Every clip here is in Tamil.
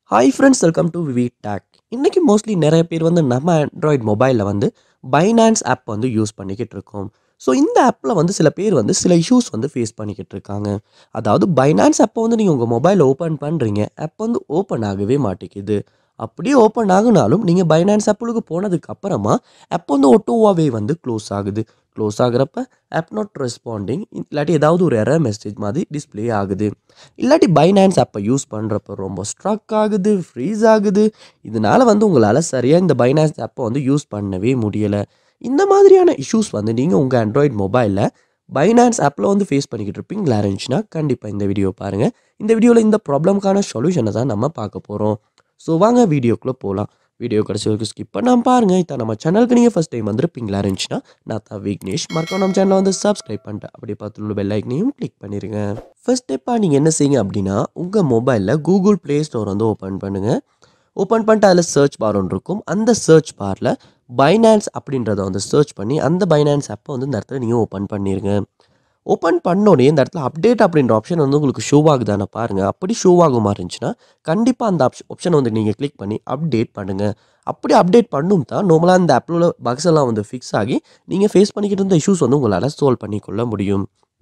hi friends welcome to VV tech இன்றைக்கி மோஸ்ட்லி நிறைய பேர் வந்து நம்ம ஆண்ட்ராய்ட் மொபைலில் வந்து பைனான்ஸ் ஆப் வந்து யூஸ் பண்ணிக்கிட்டு இருக்கோம் ஸோ இந்த ஆப்பில் வந்து சில பேர் வந்து சில இஷ்யூஸ் வந்து ஃபேஸ் பண்ணிக்கிட்டு இருக்காங்க அதாவது பைனான்ஸ் ஆப்பை வந்து நீங்கள் உங்கள் மொபைலில் ஓப்பன் பண்ணுறீங்க ஆப் வந்து ஓப்பன் ஆகவே மாட்டேங்குது அப்படியே ஓப்பன் ஆகுனாலும் நீங்கள் பைனான்ஸ் ஆப்புக்கு போனதுக்கு அப்புறமா ஆப் வந்து ஒட்டோவாவே வந்து க்ளோஸ் ஆகுது க்ளோஸ் ஆகுறப்ப ஆப் நாட் ரெஸ்பாண்டிங் இல்லாட்டி ஏதாவது ஒரு எரர் மெசேஜ் மாதிரி டிஸ்ப்ளே ஆகுது இல்லாட்டி பைனான்ஸ் ஆப்பை யூஸ் பண்ணுறப்ப ரொம்ப ஸ்ட்ரக் ஆகுது ஃப்ரீஸ் ஆகுது இதனால் வந்து உங்களால் சரியாக இந்த பைனான்ஸ் ஆப்பை வந்து யூஸ் பண்ணவே முடியலை இந்த மாதிரியான இஷ்யூஸ் வந்து நீங்கள் உங்கள் ஆண்ட்ராய்ட் மொபைலில் பைனான்ஸ் ஆப்பில் வந்து ஃபேஸ் பண்ணிக்கிட்டு இருப்பீங்களா இருந்துச்சுன்னா கண்டிப்பாக இந்த வீடியோ பாருங்கள் இந்த வீடியோவில் இந்த ப்ராப்ளம்க்கான சொல்யூஷனை தான் நம்ம பார்க்க போகிறோம் ஸோ வாங்க வீடியோக்குள்ளே போகலாம் வீடியோ கடைசி வரைக்கும் ஸ்கிப் பண்ணாமல் பாருங்கள் இப்போ நம்ம சேனலுக்கு நீங்கள் ஃபஸ்ட் டைம் வந்திருப்பீங்களா இருந்துச்சுன்னா நான் தான் விக்னேஷ் மறக்காம நம்ம சேனலை வந்து சப்ஸ்கிரைப் பண்ணிட்டு அப்படியே பார்த்துள்ள பெல் ஐக்கனையும் கிளிக் பண்ணிடுங்க ஃபர்ஸ்ட் ஸ்டெப்பாக நீங்கள் என்ன செய்யுங்க அப்படின்னா உங்கள் மொபைலில் கூகுள் ப்ளே ஸ்டோர் வந்து ஓப்பன் பண்ணுங்கள் ஓப்பன் பண்ணிட்டு அதில் சர்ச் பார் ஒன்று இருக்கும் அந்த சர்ச் பாரில் பைனான்ஸ் அப்படின்றத வந்து சர்ச் பண்ணி அந்த பைனான்ஸ் ஆப்பை வந்து இந்த இடத்துல நீங்கள் ஓப்பன் பண்ணிடுங்க ஓப்பன் பண்ணோடனே இந்த இடத்துல அப்டேட் அப்படின்ற ஆப்ஷன் வந்து உங்களுக்கு ஷோ ஆகுதானே பாருங்கள் அப்படி ஷோ ஆகுமா இருந்துச்சுன்னா கண்டிப்பாக அந்த ஆப்ஷன் ஆப்ஷனை வந்து நீங்கள் கிளிக் பண்ணி அப்டேட் பண்ணுங்கள் அப்படி அப்டேட் பண்ணும் தான் நார்மலாக அந்த ஆப்பில் உள்ள bugs எல்லாம் வந்து ஃபிக்ஸ் ஆகி நீங்கள் ஃபேஸ் பண்ணிக்கிட்டு இருந்த இஷ்யூஸ் வந்து உங்களால் சால்வ் பண்ணிக்கொள்ள முடியும்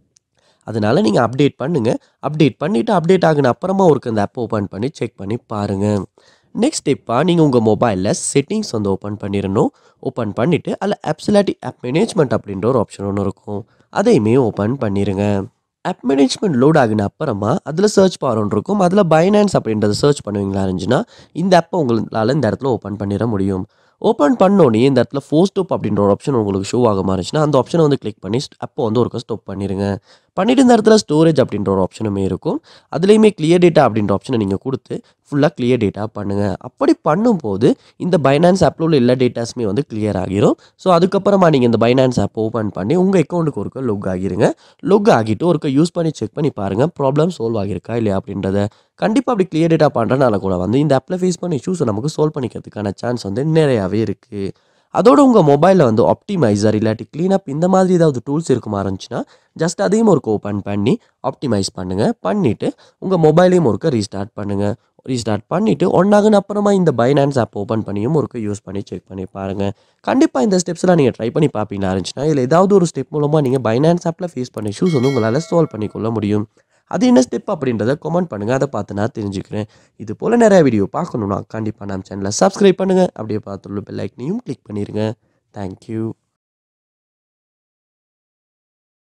அதனால் நீங்கள் அப்டேட் பண்ணுங்கள் அப்டேட் பண்ணிவிட்டு அப்டேட் ஆகின அப்புறமா ஒரு அந்த ஆப்பை ஓப்பன் பண்ணி செக் பண்ணி பாருங்கள் நெக்ஸ்ட் ஸ்டெப்பாக நீங்கள் உங்கள் மொபைலில் செட்டிங்ஸ் வந்து ஓப்பன் பண்ணிடணும் ஓப்பன் பண்ணிவிட்டு அதில் ஆப்ஸ் இல்லாட்டி ஆப் மேனேஜ்மெண்ட் அப்படின்ற ஒரு ஆப்ஷன் ஒன்று இருக்கும் அதையுமே ஓப்பன் பண்ணிடுங்க ஆப் மேனேஜ்மெண்ட் லோட் ஆகின அப்புறமா அதில் சர்ச் பார் ஒன்று இருக்கும் அதில் பைனான்ஸ் அப்படின்றத சர்ச் பண்ணுவீங்களா இருந்துச்சுன்னா இந்த ஆப்பை உங்களால் இந்த இடத்துல ஓப்பன் பண்ணிட முடியும் ஓப்பன் பண்ணோடனே இந்த இடத்துல ஃபோர் ஸ்டாப் அப்படின்ற ஒரு ஆப்ஷன் உங்களுக்கு ஷோ ஆக இருந்துச்சுன்னா அந்த ஆப்ஷனை வந்து கிளிக் பண்ணி அப்போ வந்து ஒரு ஸ்டாப் பண்ணிடுங்க பண்ணிட்டு இந்த இடத்துல ஸ்டோரேஜ் அப்படின்ற ஒரு ஆப்ஷனுமே இருக்கும் அதுலேயுமே கிளியர் டேட்டா அப்படின்ற ஆப்ஷனை நீங்கள் கொடுத்து ஃபுல்லாக கிளியர் டேட்டா பண்ணுங்கள் அப்படி பண்ணும்போது இந்த பைனான்ஸ் ஆப்பில் உள்ள எல்லா டேட்டாஸுமே வந்து கிளியர் ஆகிரும் ஸோ அதுக்கப்புறமா நீங்கள் இந்த பைனான்ஸ் ஆப் ஓப்பன் பண்ணி உங்கள் அக்கௌண்ட்டுக்கு ஒருக்க லொக் ஆகிருங்க லொக் ஆகிட்டு ஒருக்க யூஸ் பண்ணி செக் பண்ணி பாருங்கள் ப்ராப்ளம் சால்வ் ஆகிருக்கா இல்லையா அப்படின்றத கண்டிப்பாக அப்படி கிளியர் டேட்டா பண்ணுறனால கூட வந்து இந்த ஆப்பில் ஃபேஸ் பண்ண இஷ்யூஸை நமக்கு சால்வ் பண்ணிக்கிறதுக்கான சான்ஸ் வந்து நிறையாவே இருக்குது அதோட உங்கள் மொபைலில் வந்து ஆப்டிமைசர் இல்லாட்டி க்ளீனப் இந்த மாதிரி ஏதாவது டூல்ஸ் இருக்குமா இருந்துச்சுன்னா ஜஸ்ட் அதையும் ஒருக்க ஓப்பன் பண்ணி ஆப்டிமைஸ் பண்ணுங்கள் பண்ணிவிட்டு உங்கள் மொபைலையும் ஒருக்க ரீஸ்டார்ட் பண்ணுங்கள் ரீஸ்டார்ட் பண்ணிவிட்டு ஒன்னாகுன அப்புறமா இந்த பைனான்ஸ் ஆப் ஓப்பன் பண்ணியும் ஒருக்க யூஸ் பண்ணி செக் பண்ணி பாருங்கள் கண்டிப்பாக இந்த ஸ்டெப்ஸ்லாம் நீங்கள் ட்ரை பண்ணி பார்ப்பீங்களா இருந்துச்சுன்னா இல்லை ஏதாவது ஒரு ஸ்டெப் மூலமாக நீங்கள் பைனான்ஸ் ஆப்பில் ஃபேஸ் பண்ண இஷ்யூஸ் வந்து உங்களால் சால்வ் பண்ணிக்கொள்ள முடியும் அது என்ன ஸ்டெப் அப்படின்றத கமெண்ட் பண்ணுங்கள் அதை பார்த்து நான் தெரிஞ்சுக்கிறேன் இது போல் நிறைய வீடியோ பார்க்கணுன்னா கண்டிப்பாக நம்ம சேனலை சப்ஸ்கிரைப் பண்ணுங்கள் அப்படியே பார்த்துள்ள பெல் ஐக்கனையும் கிளிக் பண்ணிடுங்க தேங்க்யூ